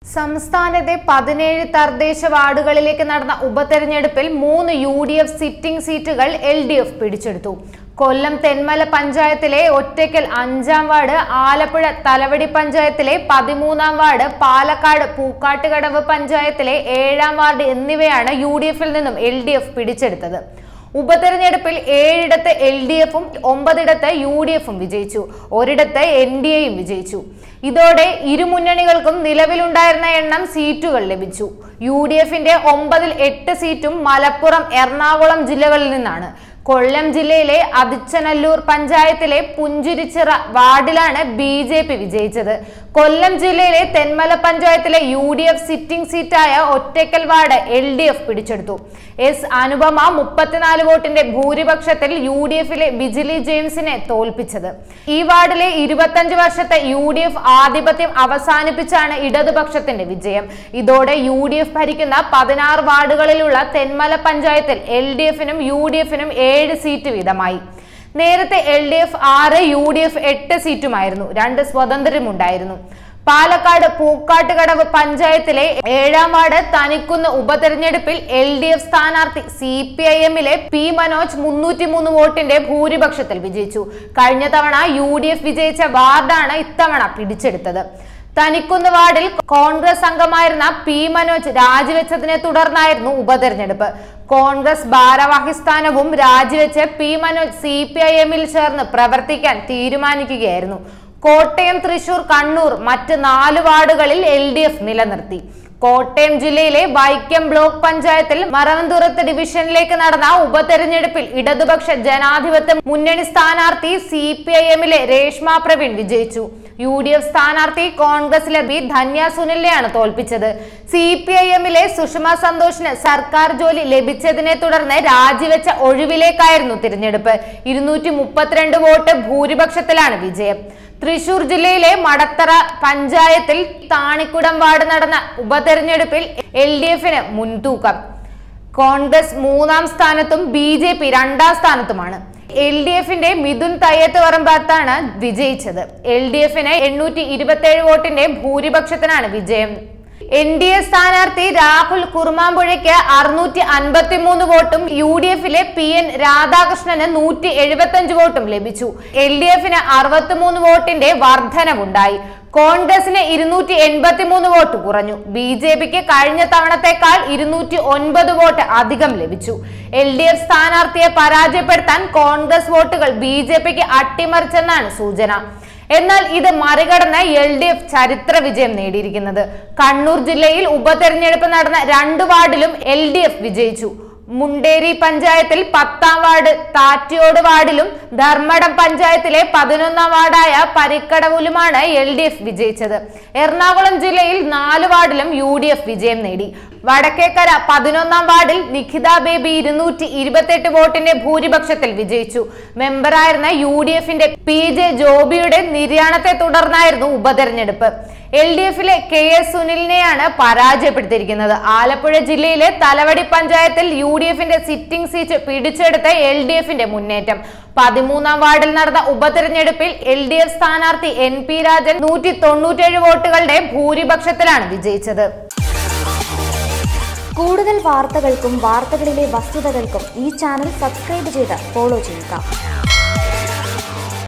സംസ്ഥാനത്തെ പതിനേഴ് തദ്ദേശ വാർഡുകളിലേക്ക് നടന്ന ഉപതെരഞ്ഞെടുപ്പിൽ മൂന്ന് യു ഡി എഫ് സിറ്റിംഗ് സീറ്റുകൾ എൽ ഡി എഫ് പിടിച്ചെടുത്തു കൊല്ലം തെന്മല പഞ്ചായത്തിലെ ഒറ്റയ്ക്കൽ അഞ്ചാം വാർഡ് ആലപ്പുഴ തലവടി പഞ്ചായത്തിലെ പതിമൂന്നാം വാർഡ് പാലക്കാട് പൂക്കാട്ടുകടവ് പഞ്ചായത്തിലെ ഏഴാം വാർഡ് എന്നിവയാണ് യു ഡി എഫിൽ നിന്നും എൽ ഡി എഫ് പിടിച്ചെടുത്തത് ഉപതെരഞ്ഞെടുപ്പിൽ ഏഴിടത്ത് എൽ ഡി എഫും ഒമ്പതിടത്ത് യു ഡി എഫും വിജയിച്ചു ഒരിടത്ത് എൻ ഡി എയും വിജയിച്ചു ഇതോടെ ഇരുമുന്നണികൾക്കും നിലവിലുണ്ടായിരുന്ന എണ്ണം സീറ്റുകൾ ലഭിച്ചു യു ഡി എഫിന്റെ ഒമ്പതിൽ എട്ട് സീറ്റും മലപ്പുറം എറണാകുളം ജില്ലകളിൽ നിന്നാണ് കൊല്ലം ജില്ലയിലെ അതിച്ചനല്ലൂർ പഞ്ചായത്തിലെ പുഞ്ചിരിച്ചിറ വാർഡിലാണ് ബി ജെ പി വിജയിച്ചത് കൊല്ലം ജില്ലയിലെ തെന്മല പഞ്ചായത്തിലെ യു ഡി എഫ് സിറ്റിംഗ് സീറ്റായ Ottakkal ward L D F പിടിച്ചെടുത്തു എസ് അനുപമ മുപ്പത്തിനാല് വോട്ടിന്റെ ഭൂരിപക്ഷത്തിൽ യു ഡി എഫിലെ ബിജിലി ജെയിംസിനെ തോൽപ്പിച്ചത് ഈ വാർഡിലെ ഇരുപത്തഞ്ച് വർഷത്തെ യു ഡി എഫ് ആധിപത്യം അവസാനിപ്പിച്ചാണ് ഇടതുപക്ഷത്തിന്റെ വിജയം ഇതോടെ യു ഡി എഫ് ഭരിക്കുന്ന പതിനാറ് വാർഡുകളിലുള്ള തെന്മല പഞ്ചായത്തിൽ എൽ ഡി എഫിനും യു ഡി എഫിനും ഏഴ് സീറ്റ് വീതമായി നേരത്തെ എൽ ഡി എഫ് ആറ് യു ഡി എഫ് എട്ട് സീറ്റുമായിരുന്നു രണ്ട് സ്വതന്ത്രരുമുണ്ടായിരുന്നു പാലക്കാട് പൂക്കാട്ടുകടവ് പഞ്ചായത്തിലെ ഏഴാം വാർഡ് തനിക്കുന്ന് ഉപതെരഞ്ഞെടുപ്പിൽ എൽ ഡി എഫ് സ്ഥാനാർത്ഥി സി പി ഐ എമ്മിലെ പി മനോജ് മുന്നൂറ്റി മൂന്ന് വോട്ടിന്റെ ഭൂരിപക്ഷത്തിൽ വിജയിച്ചു കഴിഞ്ഞ തവണ യു ഡി എഫ് വിജയിച്ച വാർഡാണ് ഇത്തവണ പിടിച്ചെടുത്തത് തനിക്കുന്ന് വാർഡിൽ കോൺഗ്രസ് അംഗമായിരുന്ന പി മനോജ് രാജിവെച്ചതിനെ തുടർന്നായിരുന്നു ഉപതെരഞ്ഞെടുപ്പ് കോൺഗ്രസ് ഭാരവാഹി സ്ഥാനവും രാജിവെച്ച് P Manoj C P I എമ്മിൽ ചേർന്ന് പ്രവർത്തിക്കാൻ തീരുമാനിക്കുകയായിരുന്നു കോട്ടയം തൃശൂർ കണ്ണൂർ മറ്റ് നാല് വാർഡുകളിൽ എൽ ഡി എഫ് നിലനിർത്തി കോട്ടയം ജില്ലയിലെ വൈക്കം ബ്ലോക്ക് പഞ്ചായത്തിൽ മറവന്തുറത്ത് ഡിവിഷനിലേക്ക് നടന്ന ഉപതെരഞ്ഞെടുപ്പിൽ ഇടതുപക്ഷ ജനാധിപത്യ മുന്നണി സ്ഥാനാർത്ഥി സി പി ഐ എമ്മിലെ രേഷ്മ പ്രവീൺ വിജയിച്ചു യു ഡി എഫ് സ്ഥാനാർത്ഥി കോൺഗ്രസിലെ ബി ധന്യ സുനിലിനെയാണ് തോൽപ്പിച്ചത് സി പി ഐ എമ്മിലെ സുഷമ സന്തോഷിന് സർക്കാർ ജോലി ലഭിച്ചതിനെ തുടർന്ന് രാജിവെച്ച ഒഴിവിലേക്കായിരുന്നു തിരഞ്ഞെടുപ്പ് ഇരുന്നൂറ്റി മുപ്പത്തിരണ്ട് വോട്ട് ഭൂരിപക്ഷത്തിലാണ് വിജയം തൃശൂർ ജില്ലയിലെ മടത്തറ പഞ്ചായത്തിൽ താണിക്കുടം വാർഡ് നടന്ന ഉപതെരഞ്ഞെടുപ്പിൽ എൽ ഡി എഫിന് മുൻതൂക്കം കോൺഗ്രസ് മൂന്നാം സ്ഥാനത്തും ബി ജെ പി രണ്ടാം സ്ഥാനത്തുമാണ് എൽ ഡി എഫിന്റെ മിഥുൻ തയ്യത്ത് പറമ്പാത്താണ് വിജയിച്ചത് എൽ ഡി എഫിന് എണ്ണൂറ്റി ഇരുപത്തി ഏഴ് വോട്ടിന്റെ ഭൂരിപക്ഷത്തിനാണ് വിജയം എൻ ഡി എ സ്ഥാനാർത്ഥി രാഹുൽ കുറുമാമ്പുഴയ്ക്ക് അറുന്നൂറ്റി അൻപത്തി മൂന്ന് വോട്ടും യു ഡി എഫിലെ പി എൻ രാധാകൃഷ്ണന് നൂറ്റി എഴുപത്തി അഞ്ച് വോട്ടും ലഭിച്ചു എൽ ഡി എഫിന് അറുപത്തിമൂന്ന് വോട്ടിന്റെ വർധനവുണ്ടായി കോൺഗ്രസിന് ഇരുന്നൂറ്റി എൺപത്തി മൂന്ന് വോട്ട് കുറഞ്ഞു ബി ജെ പിക്ക് കഴിഞ്ഞ തവണത്തേക്കാൾ ഇരുന്നൂറ്റി ഒൻപത് വോട്ട് അധികം ലഭിച്ചു എൽ ഡി എഫ് സ്ഥാനാർത്ഥിയെ പരാജയപ്പെടുത്താൻ കോൺഗ്രസ് വോട്ടുകൾ ബി ജെ പിക്ക് അട്ടിമറിച്ചെന്നാണ് സൂചന എന്നാൽ ഇത് മറികടന്ന് എൽ ഡി എഫ് ചരിത്ര വിജയം നേടിയിരിക്കുന്നത് കണ്ണൂർ ജില്ലയിൽ ഉപതെരഞ്ഞെടുപ്പ് നടന്ന രണ്ട് വാർഡിലും എൽ ഡി എഫ് വിജയിച്ചു മുണ്ടേരി പഞ്ചായത്തിൽ പത്താം വാർഡ് താറ്റിയോട് വാർഡിലും ധർമ്മടം പഞ്ചായത്തിലെ പതിനൊന്നാം വാർഡായ പരിക്കടവിലുമാണ് എൽ ഡി എഫ് വിജയിച്ചത് എറണാകുളം ജില്ലയിൽ നാല് വാർഡിലും യു ഡി എഫ് വിജയം നേടി വടക്കേക്കര പതിനൊന്നാം വാർഡിൽ നിഖിത ബേബി ഇരുന്നൂറ്റി ഇരുപത്തെട്ട് വോട്ടിന്റെ ഭൂരിപക്ഷത്തിൽ വിജയിച്ചു മെമ്പറായിരുന്ന യു ഡി എഫിന്റെ പി ജെ ജോബിയുടെ നിര്യാണത്തെ തുടർന്നായിരുന്നു ഉപതെരഞ്ഞെടുപ്പ് എൽ ഡി എഫിലെ കെ എസ് സുനിലിനെയാണ് പരാജയപ്പെടുത്തിയിരിക്കുന്നത് ആലപ്പുഴ ജില്ലയിലെ തലവടി പഞ്ചായത്തിൽ യു ഡി എഫിന്റെ സിറ്റിംഗ് സീറ്റ് പിടിച്ചെടുത്ത എൽ ഡി എഫിന്റെ മുന്നേറ്റം പതിമൂന്നാം വാർഡിൽ നടന്ന ഉപതെരഞ്ഞെടുപ്പിൽ എൽ ഡി എഫ് സ്ഥാനാർത്ഥി എൻ പി രാജൻ നൂറ്റി തൊണ്ണൂറ്റേഴ് വോട്ടുകളുടെ ഭൂരിപക്ഷത്തിലാണ് വിജയിച്ചത് കൂടുതൽ വാർത്തകൾക്കും വാർത്തകളിലെ വസ്തുതകൾക്കും ഈ ചാനൽ സബ്സ്ക്രൈബ് ചെയ്ത് ഫോളോ ചെയ്യുക